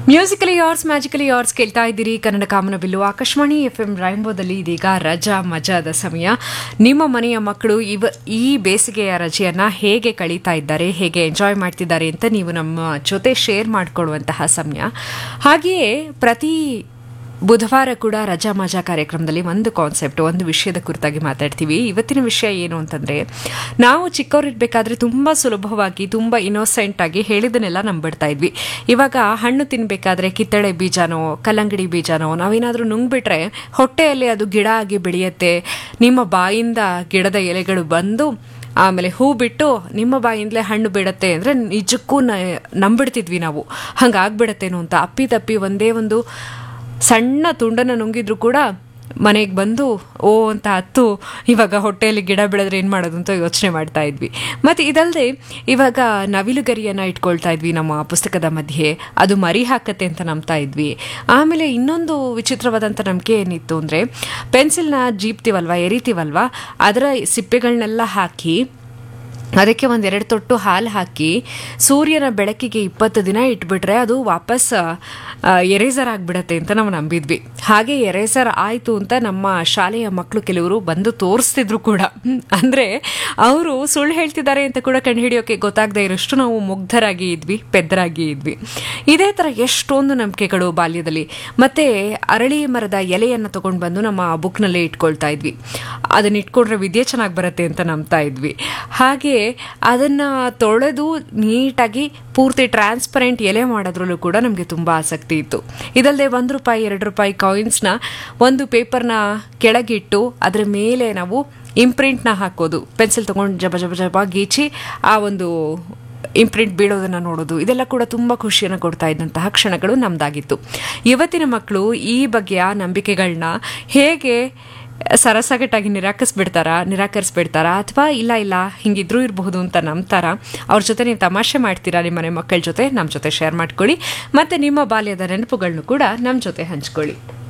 musically ಯಾರ್ಸ್ magically ಯಾರ್ಸ್ ಕೇಳ್ತಾ ಇದ್ದೀರಿ ಕನ್ನಡ ಕಾಮನ ಬಿಲ್ಲು ಆಕಾಶವಾಣಿ ಎಫ್ ಎಂ ರೈಂಬೋದಲ್ಲಿ ಇದೀಗ ರಜಾ ಮಜಾದ ಸಮಯ ನಿಮ್ಮ ಮನೆಯ ಮಕ್ಕಳು ಇವ ಈ ಬೇಸಿಗೆಯ ರಜೆಯನ್ನ ಹೇಗೆ ಕಳೀತಾ ಇದ್ದಾರೆ ಹೇಗೆ ಎಂಜಾಯ್ ಮಾಡ್ತಿದ್ದಾರೆ ಅಂತ ನೀವು ನಮ್ಮ ಜೊತೆ ಶೇರ್ ಮಾಡಿಕೊಳ್ಳುವಂತಹ ಸಮಯ ಹಾಗೆಯೇ ಪ್ರತಿ ಬುಧವಾರ ಕೂಡ ರಜಾ ಮಜಾ ಕಾರ್ಯಕ್ರಮದಲ್ಲಿ ಒಂದು ಕಾನ್ಸೆಪ್ಟ್ ಒಂದು ವಿಷಯದ ಕುರಿತಾಗಿ ಮಾತಾಡ್ತೀವಿ ಇವತ್ತಿನ ವಿಷಯ ಏನು ಅಂತಂದರೆ ನಾವು ಚಿಕ್ಕವರಿರ್ಬೇಕಾದ್ರೆ ತುಂಬ ಸುಲಭವಾಗಿ ತುಂಬ ಇನ್ನೋಸೆಂಟ್ ಆಗಿ ಹೇಳಿದನ್ನೆಲ್ಲ ನಂಬಿಡ್ತಾ ಇದ್ವಿ ಇವಾಗ ಹಣ್ಣು ತಿನ್ನಬೇಕಾದ್ರೆ ಕಿತ್ತಳೆ ಬೀಜನೋ ಕಲ್ಲಂಗಡಿ ಬೀಜನೋ ನಾವೇನಾದರೂ ನುಂಗ್ಬಿಟ್ರೆ ಹೊಟ್ಟೆಯಲ್ಲಿ ಅದು ಗಿಡ ಆಗಿ ಬೆಳೆಯುತ್ತೆ ನಿಮ್ಮ ಬಾಯಿಂದ ಗಿಡದ ಎಲೆಗಳು ಬಂದು ಆಮೇಲೆ ಹೂ ಬಿಟ್ಟು ನಿಮ್ಮ ಬಾಯಿಂದಲೇ ಹಣ್ಣು ಬಿಡತ್ತೆ ಅಂದರೆ ನಿಜಕ್ಕೂ ನ ನಂಬಿಡ್ತಿದ್ವಿ ನಾವು ಹಂಗಾಗ್ಬಿಡತ್ತೇನೋ ಅಂತ ಅಪ್ಪಿ ತಪ್ಪಿ ಒಂದೇ ಒಂದು ಸಣ್ಣ ತುಂಡನ್ನು ನುಂಗಿದ್ರು ಕೂಡ ಮನೆಗೆ ಬಂದು ಓ ಅಂತ ಹತ್ತು ಇವಾಗ ಹೊಟ್ಟೆಯಲ್ಲಿ ಗಿಡ ಬೆಳೆದ್ರೆ ಏನು ಮಾಡೋದು ಅಂತ ಯೋಚನೆ ಮಾಡ್ತಾ ಇದ್ವಿ ಮತ್ತು ಇದಲ್ಲದೆ ಇವಾಗ ನವಿಲುಗರಿಯನ್ನು ಇಟ್ಕೊಳ್ತಾ ಇದ್ವಿ ನಮ್ಮ ಪುಸ್ತಕದ ಮಧ್ಯೆ ಅದು ಮರಿ ಹಾಕತ್ತೆ ಅಂತ ನಂಬ್ತಾ ಇದ್ವಿ ಆಮೇಲೆ ಇನ್ನೊಂದು ವಿಚಿತ್ರವಾದಂಥ ನಂಬಿಕೆ ಏನಿತ್ತು ಅಂದರೆ ಪೆನ್ಸಿಲ್ನ ಜೀಪ್ತೀವಲ್ವ ಎರಿತೀವಲ್ವ ಅದರ ಸಿಪ್ಪೆಗಳನ್ನೆಲ್ಲ ಹಾಕಿ ಅದಕ್ಕೆ ಒಂದೆರಡು ತೊಟ್ಟು ಹಾಲು ಹಾಕಿ ಸೂರ್ಯನ ಬೆಳಕಿಗೆ ಇಪ್ಪತ್ತು ದಿನ ಇಟ್ಬಿಟ್ರೆ ಅದು ವಾಪಸ್ ಎರೇಸರ್ ಆಗಿಬಿಡತ್ತೆ ಅಂತ ನಾವು ನಂಬಿದ್ವಿ ಹಾಗೆ ಎರೇಸರ್ ಆಯಿತು ಅಂತ ನಮ್ಮ ಶಾಲೆಯ ಮಕ್ಕಳು ಕೆಲವರು ಬಂದು ತೋರಿಸ್ತಿದ್ರು ಕೂಡ ಅಂದರೆ ಅವರು ಸುಳ್ಳು ಹೇಳ್ತಿದ್ದಾರೆ ಅಂತ ಕೂಡ ಕಂಡುಹಿಡಿಯೋಕೆ ಗೊತ್ತಾಗದೇ ಇರೋಷ್ಟು ನಾವು ಮುಗ್ಧರಾಗಿ ಇದ್ವಿ ಪೆದ್ದರಾಗಿ ಇದ್ವಿ ಇದೇ ಥರ ಎಷ್ಟೊಂದು ನಂಬಿಕೆಗಳು ಬಾಲ್ಯದಲ್ಲಿ ಮತ್ತು ಅರಳಿ ಮರದ ಎಲೆಯನ್ನು ತೊಗೊಂಡು ಬಂದು ನಮ್ಮ ಬುಕ್ನಲ್ಲೇ ಇಟ್ಕೊಳ್ತಾ ಇದ್ವಿ ಅದನ್ನ ಇಟ್ಕೊಂಡ್ರೆ ವಿದ್ಯೆ ಚೆನ್ನಾಗಿ ಬರುತ್ತೆ ಅಂತ ನಂಬ್ತಾ ಇದ್ವಿ ಹಾಗೆ ಅದನ್ನು ತೊಳೆದು ನೀಟಾಗಿ ಪೂರ್ತಿ ಟ್ರಾನ್ಸ್ಪರೆಂಟ್ ಎಲೆ ಮಾಡೋದ್ರಲ್ಲೂ ಕೂಡ ನಮಗೆ ತುಂಬ ಆಸಕ್ತಿ ಇತ್ತು ಇದಲ್ಲದೆ ಒಂದು ರೂಪಾಯಿ ಎರಡು ರೂಪಾಯಿ ಕಾಯಿನ್ಸ್ನ ಒಂದು ಪೇಪರ್ನ ಕೆಳಗಿಟ್ಟು ಅದರ ಮೇಲೆ ನಾವು ಇಂಪ್ರಿಂಟ್ನ ಹಾಕೋದು ಪೆನ್ಸಿಲ್ ತೊಗೊಂಡು ಜಬ ಜಬ ಜಬ ಗೀಚಿ ಆ ಒಂದು ಇಂಪ್ರಿಂಟ್ ಬೀಳೋದನ್ನು ನೋಡೋದು ಇದೆಲ್ಲ ಕೂಡ ತುಂಬ ಖುಷಿಯನ್ನು ಕೊಡ್ತಾ ಇದ್ದಂತಹ ಕ್ಷಣಗಳು ನಮ್ಮದಾಗಿತ್ತು ಇವತ್ತಿನ ಮಕ್ಕಳು ಈ ಬಗೆಯ ನಂಬಿಕೆಗಳನ್ನ ಹೇಗೆ ಸರಸಗಟ್ಟಾಗಿ ನಿರಾಕರಿಸ್ಬಿಡ್ತಾರಾ ನಿರಾಕರಿಸ್ಬಿಡ್ತಾರಾ ಅಥವಾ ಇಲ್ಲ ಇಲ್ಲ ಹಿಂಗಿದ್ರೂ ಇರಬಹುದು ಅಂತ ನಂಬ್ತಾರ ಅವ್ರ ಜೊತೆ ನೀವು ತಮಾಷೆ ಮಾಡ್ತೀರಾ ನಿಮ್ಮ ಮನೆ ಮಕ್ಕಳ ಜೊತೆ ನಮ್ಮ ಜೊತೆ ಶೇರ್ ಮಾಡ್ಕೊಳ್ಳಿ ಮತ್ತು ನಿಮ್ಮ ಬಾಲ್ಯದ ನೆನಪುಗಳನ್ನು ಕೂಡ ನಮ್ಮ ಜೊತೆ ಹಂಚ್ಕೊಳ್ಳಿ